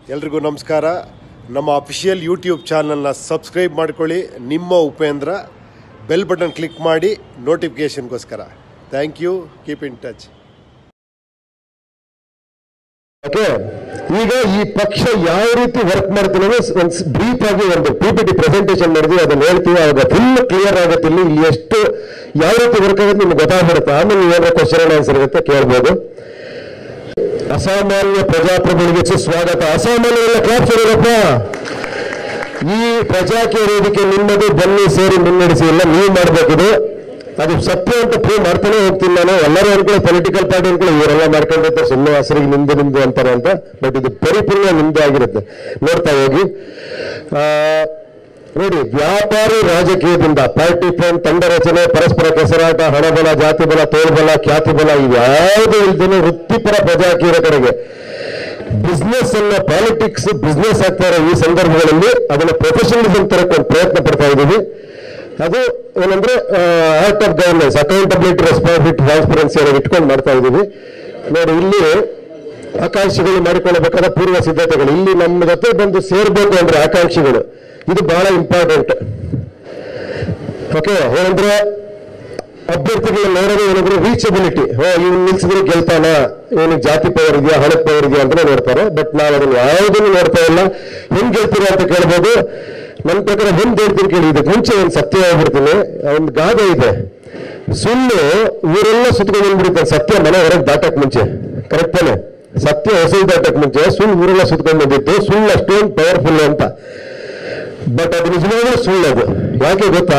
ಎಲ್ರಿಗೂ ನಮಸ್ಕಾರ ನಮ್ಮ ಅಫಿಷಿಯಲ್ ಯೂಟ್ಯೂಬ್ ಚಾನಲ್ನ ಸಬ್ಸ್ಕ್ರೈಬ್ ಮಾಡ್ಕೊಳ್ಳಿ ನಿಮ್ಮ ಉಪೇಂದ್ರ ಬೆಲ್ ಬಟನ್ ಕ್ಲಿಕ್ ಮಾಡಿ ನೋಟಿಫಿಕೇಷನ್ಗೋಸ್ಕರ thank you keep in touch okay ಈಗ ಈ ಪಕ್ಷ ಯಾವ ರೀತಿ ವರ್ಕ್ ಮಾಡ್ತೀವಿ ಒಂದು ಬ್ರೀಫ್ ಆಗಿ ಒಂದು ಪಿ ಪಿ ಟಿ ಪ್ರೆಸೆಂಟೇಷನ್ ಮಾಡಿದ್ವಿ ಅದನ್ನ ಹೇಳ್ತೀವಿ ಅವಾಗ ಫುಲ್ ಕ್ಲಿಯರ್ ಆಗುತ್ತೆ ಇಲ್ಲಿ ಇಲ್ಲಿ ಎಷ್ಟು ಯಾವ ರೀತಿ ವರ್ಕ್ ಆಗುತ್ತೆ ನಿಮ್ಗೆ ಗೊತ್ತಾಗ್ಬಿಡುತ್ತೆ ಆಮೇಲೆ ನೀವೇನಾದ್ರು ಕ್ವಶನ್ ಆನ್ಸರ್ ಇರುತ್ತೆ ಕೇಳ್ಬೋದು ಅಸಾಮಾನ್ಯ ಪ್ರಜಾಪ್ರಭುಗಳಿಗೆ ಸುಸ್ವಾಗತ ಅಸಾಮಾನ್ಯ ಎಲ್ಲ ಕ್ಲಾಪ್ ಇರೋದಪ್ಪ ಈ ಪ್ರಜಾಕೀಯ ವೇದಿಕೆ ನಿಮ್ಮದು ಬನ್ನಿ ಸೇರಿ ಮುನ್ನಡೆಸಿ ಎಲ್ಲ ನೀವು ಮಾಡಬೇಕಿದು ಅದು ಸತ್ಯ ಅಂತ ಪ್ರೂವ್ ಮಾಡ್ತಾನೆ ಹೋಗ್ತೀನಿ ನಾನು ಎಲ್ಲರೂ ಅನ್ಕೊಳ್ಳಿ ಪೊಲಿಟಿಕಲ್ ಪಾರ್ಟಿ ಅನ್ಕೊಳ್ಳಿ ಇವರೆಲ್ಲ ಮಾಡ್ಕೊಂಡಿರ್ತಾರೆ ಸುಮ್ಮನೆ ಹೆಸರಿಗೆ ನಿಮ್ದು ನಿಮ್ದು ಅಂತಾರೆ ಅಂತ ಬಟ್ ಇದು ಪರಿಪೂರ್ಣ ನಿಮ್ದು ಆಗಿರುತ್ತೆ ನೋಡ್ತಾ ಹೋಗಿ ಆ, ನೋಡಿ ವ್ಯಾಪಾರಿ ರಾಜಕೀಯದಿಂದ ಪಾರ್ಟಿ ಫಂಡ್ ತಂಡ ರಚನೆ ಪರಸ್ಪರ ಕೆಸರಾಟ ಹಣಬಲ ಜಾತಿ ಬಲ ತೋಳ್ಬಲ ಖ್ಯಾತಿ ಬಲ ಇವ್ಯಾವುದೂ ಇಲ್ದೇನೆ ವೃತ್ತಿಪರ ಪ್ರಜಾಕೀಯರ ಕಡೆಗೆ ಬಿಸ್ನೆಸ್ ಅನ್ನ ಪಾಲಿಟಿಕ್ಸ್ ಬಿಸ್ನೆಸ್ ಆಗ್ತಾ ಇರೋ ಈ ಸಂದರ್ಭಗಳಲ್ಲಿ ಅದನ್ನ ಪ್ರೊಫೆಷನಲಿಸಮ್ ತರಕ್ಕೆ ಒಂದು ಪ್ರಯತ್ನ ಪಡ್ತಾ ಇದ್ದೀವಿ ಅದು ಏನಂದ್ರೆ art of governance accountability responsibility transparency ಅನ್ನೋದು ಇಟ್ಕೊಂಡು ಮಾಡ್ತಾ ಇದ್ದೀವಿ ನೋಡಿ ಇಲ್ಲಿ ಆಕಾಂಕ್ಷಿಗಳು ಮಾಡಿಕೊಳ್ಳಬೇಕಾದ ಪೂರ್ವ ಸಿದ್ಧತೆಗಳು ಇಲ್ಲಿ ನಮ್ಮ ಜೊತೆ ಬಂದು ಸೇರ್ಬೇಕು ಅಂದ್ರೆ ಆಕಾಂಕ್ಷಿಗಳು ಇದು ಬಹಳ ಇಂಪಾರ್ಟೆಂಟ್ ಓಕೆ ಏನಂದ್ರೆ ಅಭ್ಯರ್ಥಿಗಳನ್ನ ನೋಡೋದು ಏನಂದ್ರೆ ರೀಚಬಿಲಿಟಿ ಹೋ ಇವ್ನು ನಿಲ್ಸಿದ್ರೆ ಗೆಲ್ತಾನ ಇವನಿಗೆ ಜಾತಿ ಪವರ್ ಇದೆಯಾ ಹಣದ ಪವರ್ ಇದೆಯಾ ಅಂತ ನೋಡ್ತಾರೆ ಬಟ್ ನಾವು ಅದನ್ನ ಯಾವುದನ್ನು ನೋಡ್ತಾ ಇಲ್ಲ ಹೆಂಗ್ ಗೆಲ್ತೀರಾ ಅಂತ ಕೇಳ್ಬೋದು ನನ್ನ ಪ್ರಕಾರ ಹೆಂಗ್ ಗೆಲ್ತೀನಿ ಕೇಳಿ ಇದಕ್ಕೆ ಮುಂಚೆ ಒಂದು ಸತ್ಯ ಹೇಳ್ಬಿಡ್ತೀನಿ ಒಂದು ಗಾದೆ ಇದೆ ಸುಳ್ಳು ಊರೆಲ್ಲ ಸುತ್ಕೊಂಡು ಬಂದ್ಬಿಡುತ್ತೆ ಸತ್ಯ ಮನೆ ಹೊರಗೆ ದಾಟಕ್ ಮುಂಚೆ ಕರೆಕ್ಟ್ ತಾನೆ ಸತ್ಯ ಹೊಸ ದಾಟಕ್ ಮುಂಚೆ ಸುಳ್ಳು ಊರೆಲ್ಲ ಸುತ್ಕೊಂಡು ಬಂದಿತ್ತು ಸುಳ್ಳು ಅಷ್ಟೊಂದು ಪವರ್ಫುಲ್ ಅಂತ ಬಟ್ ಅದು ನಿಜವಾಗ್ಲೂ ಸುಳ್ಳು ಅದು ಯಾಕೆ ಗೊತ್ತಾ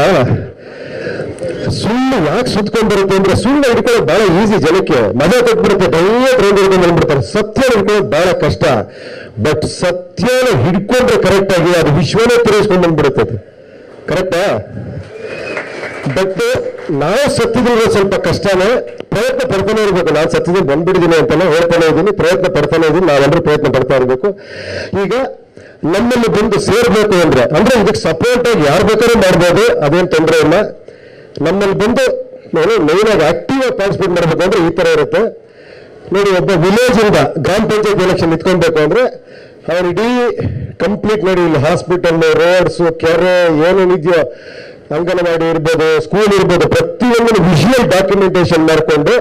ಸುಳ್ಳು ಯಾಕೆ ಸುತ್ಕೊಂಡ್ ಬರುತ್ತೆ ಅಂದ್ರೆ ಸುಳ್ಳು ಹಿಡ್ಕೊಳ್ಳೋದು ಬಹಳ ಈಸಿ ಜನಕ್ಕೆ ಮಜಾ ಕೊಟ್ಬಿಡುತ್ತೆ ಡೈರೆಕ್ಟ್ ರೌಂಡ್ ಹಿಡ್ಕೊಂಡು ಬಂದ್ಬಿಡ್ತಾರೆ ಸತ್ಯ ಹಿಡ್ಕೊಳ್ಳೋದು ಬಹಳ ಕಷ್ಟ ಬಟ್ ಸತ್ಯನ ಹಿಡ್ಕೊಂಡ್ರೆ ಕರೆಕ್ಟ್ ಆಗಿ ಅದು ವಿಶ್ವನೇ ತಿರುಗಿಸ್ಕೊಂಡು ಬಂದ್ಬಿಡುತ್ತೆ ಅದು ಕರೆಕ್ಟಾ ಬಟ್ ನಾವು ಸತ್ತಿದ್ರೆ ಸ್ವಲ್ಪ ಕಷ್ಟನೇ ಪ್ರಯತ್ನ ಪಡ್ತಾನೆ ಇರ್ಬೇಕು ನಾನು ಸತ್ತಿದ್ರೆ ಬಂದ್ಬಿಟ್ಟಿದ್ದೀನಿ ಅಂತಾನೆ ಹೇಳ್ತಾನೆ ಇದ್ದೀನಿ ಪ್ರಯತ್ನ ಪಡ್ತಾನೆ ಇದ್ದೀನಿ ನಾವೆಲ್ಲರೂ ಪ್ರಯತ್ನ ಪಡ್ತಾ ಇರ್ಬೇಕು ಈಗ ನಮ್ಮಲ್ಲಿ ಬಂದು ಸೇರ್ಬೇಕು ಅಂದ್ರೆ ಅಂದ್ರೆ ಇದಕ್ಕೆ ಸಪೋರ್ಟ್ ಆಗಿ ಯಾರು ಬೇಕಾದ್ರೂ ಮಾಡ್ಬೋದು ಅದೇನು ತೊಂದರೆ ಇಲ್ಲ ನಮ್ಮಲ್ಲಿ ಬಂದು ನಾನು ಮೈನ್ ಆಗಿ ಆಕ್ಟಿವ್ ಆಗಿ ಪಾರ್ಟಿಸಿಪೇಟ್ ಮಾಡಬೇಕು ಅಂದ್ರೆ ಈ ತರ ಇರುತ್ತೆ ನೋಡಿ ಒಬ್ಬ ವಿಲೇಜ್ ಇಂದ ಗ್ರಾಮ ಪಂಚಾಯತ್ ಎಲೆಕ್ಷನ್ ನಿಂತ್ಕೊಬೇಕು ಅಂದ್ರೆ ಅವ್ರು ಇಡೀ ಕಂಪ್ಲೀಟ್ ನೋಡಿ ಇಲ್ಲಿ ಹಾಸ್ಪಿಟಲ್ ರೋಡ್ಸ್ ಕೆರೆ ಏನೇನಿದೆಯೋ ಅಂಗನವಾಡಿ ಇರ್ಬೋದು ಸ್ಕೂಲ್ ಇರ್ಬೋದು ಪ್ರತಿಯೊಂದು ವಿಜುವಲ್ ಡಾಕ್ಯುಮೆಂಟೇಶನ್ ಮಾಡಿಕೊಂಡು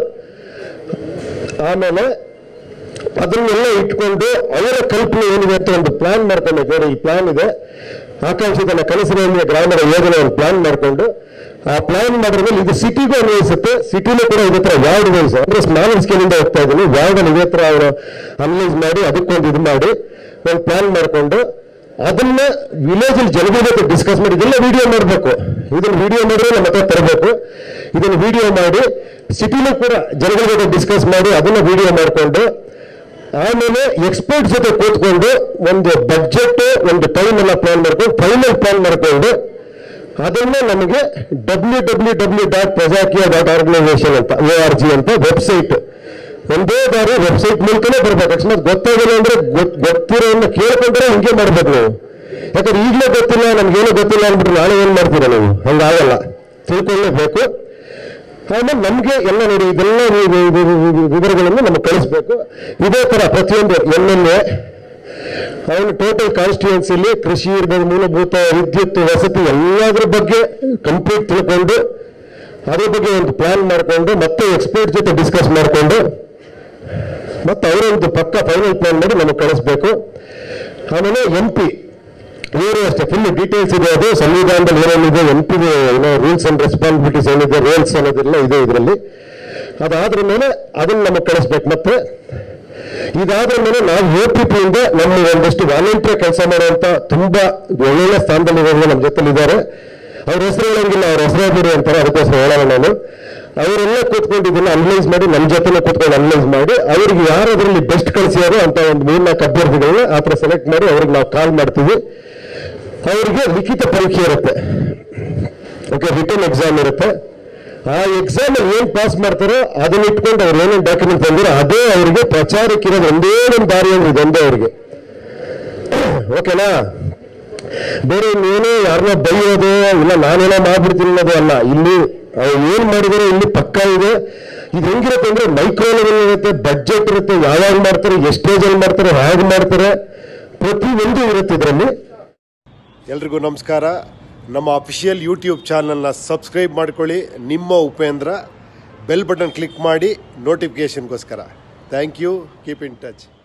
ಆಮೇಲೆ ಅದನ್ನೆಲ್ಲ ಇಟ್ಕೊಂಡು ಅವರ ಕಲ್ಪನೆ ಏನಿದೆ ಅಂತ ಒಂದು ಪ್ಲಾನ್ ಮಾಡ್ಕೊಂಡು ನೋಡಿ ಈ ಪ್ಲಾನ್ ಇದೆ ಆಕಾಂಕ್ಷಿತನ ಕನಸಿನ ಗ್ರಾಮದ ಯೋಜನೆ ಒಂದು ಪ್ಲಾನ್ ಮಾಡಿಕೊಂಡು ಆ ಪ್ಲಾನ್ ಮಾಡಿದ್ಮೇಲೆ ಇದು ಸಿಟಿಗೂ ಅನ್ವಯಿಸುತ್ತೆ ಸಿಟಿಲೂ ಕೂಡ ಇದೇ ತರ ವಾರ್ಡ್ ವೈಸ್ ಅಂದ್ರೆ ಸ್ಮಾಲ್ ಸ್ಕೇಲಿಂದ ಹೋಗ್ತಾ ಇದ್ದೀನಿ ವಾರ್ಡ್ ಇದೇ ತರ ಅವರು ಅನಲೈಸ್ ಮಾಡಿ ಅದಕ್ಕೊಂದು ಇದು ಮಾಡಿ ಒಂದು ಪ್ಲಾನ್ ಮಾಡಿಕೊಂಡು ಅದನ್ನ ವಿಲೇಜ್ ಅಲ್ಲಿ ಜನಗಳ ಜೊತೆ ಡಿಸ್ಕಸ್ ಮಾಡಿ ಇದೆಲ್ಲ ವಿಡಿಯೋ ಮಾಡಬೇಕು ಇದನ್ನ ವಿಡಿಯೋ ಮಾಡಿದ್ರೆ ನಮ್ಮ ಹತ್ರ ತರಬೇಕು ಇದನ್ನ ವಿಡಿಯೋ ಮಾಡಿ ಸಿಟಿಲೂ ಕೂಡ ಜನಗಳ ಜೊತೆ ಡಿಸ್ಕಸ್ ಮಾಡಿ ಅದನ್ನ ವಿಡಿಯೋ ಮಾಡಿಕೊಂಡು ಆಮೇಲೆ ಎಕ್ಸ್ಪರ್ಟ್ ಜೊತೆ ಕೂತ್ಕೊಂಡು ಒಂದು ಬಡ್ಜೆಟ್ ಒಂದು ಟೈಮ್ ಎಲ್ಲ ಪ್ಲಾನ್ ಮಾಡ್ಕೊಂಡು ಫೈನಲ್ ಪ್ಲಾನ್ ಮಾಡ್ಕೊಂಡು ಅದನ್ನ ನಮಗೆ W W W dot Prajakeeya dot organisation ಅಂತ ಒ ಆರ್ ಜಿ ಅಂತ ವೆಬ್ಸೈಟ್ ಒಂದೇ ಬಾರಿ ವೆಬ್ಸೈಟ್ ಮೂಲಕನೇ ಬರ್ಬೇಕು ಅಕಸ್ಮಾತ್ ಗೊತ್ತಾಗಿಲ್ಲ ಅಂದ್ರೆ ಗೊತ್- ಗೊತ್ತಿರೋನ್ನ ಕೇಳ್ಕೊಂಡ್ರೆ ಹಿಂಗೆ ಮಾಡ್ಬೇಕು ನೀವು ಯಾಕಂದ್ರೆ ಈಗಲೇ ಗೊತ್ತಿಲ್ಲ ನಮ್ಗೇನು ಗೊತ್ತಿಲ್ಲ ಅಂದ್ಬಿಟ್ಟು ನಾಳೆ ಏನ್ ಮಾಡ್ತೀರಾ ನೀವು ಹಂಗಾಗಲ್ಲ ತಿಳ್ಕೊಳ್ಳೇಬೇಕು ಆಮೇಲೆ ನಮಗೆ ಎಲ್ಲ ನೋಡಿ ಇದೆಲ್ಲ ವಿ- ವಿ- ವಿ- ವಿ- ವಿವರಗಳನ್ನು ನಮಗೆ ಕಳಿಸ್ಬೇಕು ಇದೇ ತರ ಪ್ರತಿಯೊಂದು ಎಮ್ ಎಲ್ ಎ ಅವನು ಟೋಟಲ್ ಕಾನ್ಸ್ಟಿಟ್ಯೂನ್ಸಿಲಿ ಕೃಷಿ ಇರ್ಬೋದು ಮೂಲಭೂತ ವಿದ್ಯುತ್ ವಸತಿ ಎಲ್ಲದ್ರ ಬಗ್ಗೆ ಕಂಪ್ಲೀಟ್ ತಿಳ್ಕೊಂಡು ಅದ್ರ ಬಗ್ಗೆ ಒಂದು ಪ್ಲಾನ್ ಮಾಡಿಕೊಂಡು ಮತ್ತೆ ಎಕ್ಸ್ಪರ್ಟ್ ಜೊತೆ ಡಿಸ್ಕಸ್ ಮಾಡಿಕೊಂಡು ಮತ್ತೆ ಅವರ ಒಂದು ಪಕ್ಕ ಫೈನಲ್ ಪ್ಲಾನ್ ಮಾಡಿ ನಮಗೆ ಕಳಿಸ್ಬೇಕು ಆಮೇಲೆ ಎಂ ಪಿ ಇವರು ಅಷ್ಟೇ ಫುಲ್ ಡೀಟೇಲ್ಸ್ ಇದೆ ಅದು ಸಂವಿಧಾನದಲ್ಲಿ ಏನೇನಿದೆ ಎಂ ಪಿ ಏನೋ ರೂಲ್ಸ್ ಅಂಡ್ ರೆಸ್ಪಾನ್ಸಿಬಿಲಿಟೀಸ್ ಏನಿದೆ ರೂಲ್ಸ್ ಅನ್ನೋದಿಲ್ಲ ಇದೆ ಇದರಲ್ಲಿ ಅದಾದ್ರ ಮೇಲೆ ಅದನ್ನ ನಮಗೆ ಕಳಿಸ್ಬೇಕು ಮತ್ತೆ ಇದಾದ್ರ ಮೇಲೆ ನಾವು ಎ ಪಿ ಪಿಯಿಂದ ನಮ್ಮ ಒಂದಷ್ಟು ವಾಲಂಟಿಯರ್ ಕೆಲಸ ಮಾಡುವಂತ ತುಂಬಾ ಒಳ್ಳೊಳ್ಳೆ ಸ್ಥಾನದಲ್ಲಿ ಇರೋರು ನಮ್ಮ ಜೊತೆಲಿ ಇದ್ದಾರೆ ಅವ್ರ ಹೆಸರು ಹೇಳಂಗಿಲ್ಲ ಅವ್ರ ಹೆಸರು ಬಿಡಿ ಅಂತಾರೆ ಅದಕ್ಕೋಸ್ಕರ ಹೇಳೋಣ ನಾನು ಅವರೆಲ್ಲ ಕೂತ್ಕೊಂಡು ಇದನ್ನ ಅನಲೈಸ್ ಮಾಡಿ ನಮ್ಮ ಜೊತೆನೆ ಕೂತ್ಕೊಂಡು ಅನಲೈಸ್ ಮಾಡಿ ಅವ್ರಿಗೆ ಯಾರು ಅದರಲ್ಲಿ ಬೆಸ್ಟ್ ಕಳಿಸಿದಾರೋ ಅಂತ ಒಂದು ಮೂರ್ನಾಲ್ಕು ಅಭ್ಯರ್ಥಿಗಳನ್ನ ಆ ಥರ ಸೆಲೆಕ್ಟ್ ಮಾಡಿ ಅವ್ರಿಗೆ ನಾವು ಕಾಲ್ ಮಾಡ್ತೀವಿ ಅವರಿಗೆ ಲಿಖಿತ ಪರೀಕ್ಷೆ ಇರುತ್ತೆ ಓಕೆ ರಿಟರ್ನ್ ಎಕ್ಸಾಮ್ ಇರುತ್ತೆ ಆ ಎಕ್ಸಾಮ್ ಏನ್ ಪಾಸ್ ಮಾಡ್ತಾರೋ ಅದನ್ನ ಇಟ್ಕೊಂಡು ಅವ್ರು ಏನೇನು ಡಾಕ್ಯುಮೆಂಟ್ ತಂದಿರೋ ಅದೇ ಅವರಿಗೆ ಪ್ರಚಾರಕ್ಕಿರೋದು ಒಂದೇ ಒಂದು ದಾರಿ ಅಂದ್ರೆ ಇದೊಂದೇ ಅವರಿಗೆ ಓಕೆನಾ ಬೇರೆ ಇನ್ನೇನೋ ಯಾರನ್ನ ಬೈಯೋದು ಇಲ್ಲ ನಾನೇನೋ ಮಾಡ್ಬಿಡ್ತೀನಿ ಅನ್ನೋದು ಅಲ್ಲ ಇಲ್ಲಿ ಅವ್ರು ಏನ್ ಮಾಡಿದಾರೆ ಇಲ್ಲಿ ಪಕ್ಕ ಇದೆ ಇದು ಹೆಂಗಿರುತ್ತೆ ಅಂದ್ರೆ ಮೈಕ್ರೋ ಲೆವೆಲ್ ಇರುತ್ತೆ ಬಡ್ಜೆಟ್ ಇರುತ್ತೆ ಯಾವಾಗ ಮಾಡ್ತಾರೆ ಎಷ್ಟು ಏಜಲ್ಲಿ ಮಾಡ್ತಾರೆ ಹೇಗೆ ಮಾಡ್ತಾರೆ ಪ್ರತಿಯೊಂದು ಇರುತ್ತೆ ಇದರಲ್ಲಿ ಎಲ್ರಿಗೂ ನಮಸ್ಕಾರ ನಮ್ಮ ಅಫಿಷಿಯಲ್ ಯೂಟ್ಯೂಬ್ ಚಾನಲ್ನ ಸಬ್ಸ್ಕ್ರೈಬ್ ಮಾಡ್ಕೊಳ್ಳಿ ನಿಮ್ಮ ಉಪೇಂದ್ರ ಬೆಲ್ ಬಟನ್ ಕ್ಲಿಕ್ ಮಾಡಿ ನೋಟಿಫಿಕೇಷನ್ಗೋಸ್ಕರ thank you keep in touch